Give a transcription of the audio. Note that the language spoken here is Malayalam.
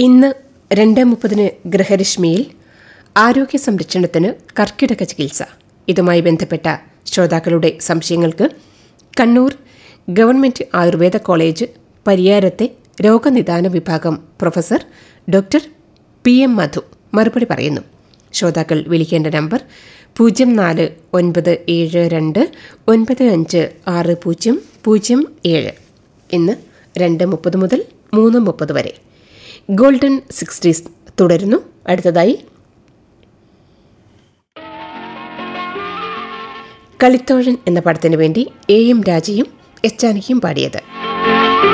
ഇന്ന് രണ്ട് മുപ്പതിന് ഗൃഹരശ്മിയിൽ ആരോഗ്യ സംരക്ഷണത്തിന് കർക്കിടക ചികിത്സ ഇതുമായി ബന്ധപ്പെട്ട ശ്രോതാക്കളുടെ സംശയങ്ങൾക്ക് കണ്ണൂർ ഗവൺമെന്റ് ആയുർവേദ കോളേജ് പരിയാരത്തെ രോഗനിദാന വിഭാഗം professor doctor P M Madhu മറുപടി പറയുന്നു ശ്രോതാക്കൾ വിളിക്കേണ്ട നമ്പർ പൂജ്യം നാല് ഒൻപത് ഏഴ് രണ്ട് ഒൻപത് അഞ്ച് ആറ് പൂജ്യം പൂജ്യം ഏഴ് ഇന്ന് രണ്ട് മുപ്പത് മുതൽ മൂന്ന് മുപ്പത് വരെ ഗോൾഡൻ സിക്സ്റ്റീസ് തുടരുന്നു അടുത്തതായി കളിത്തോഴൻ എന്ന പടത്തിനു വേണ്ടി എ എം രാജയും എച്ച് ജാനകിയും പാടിയത്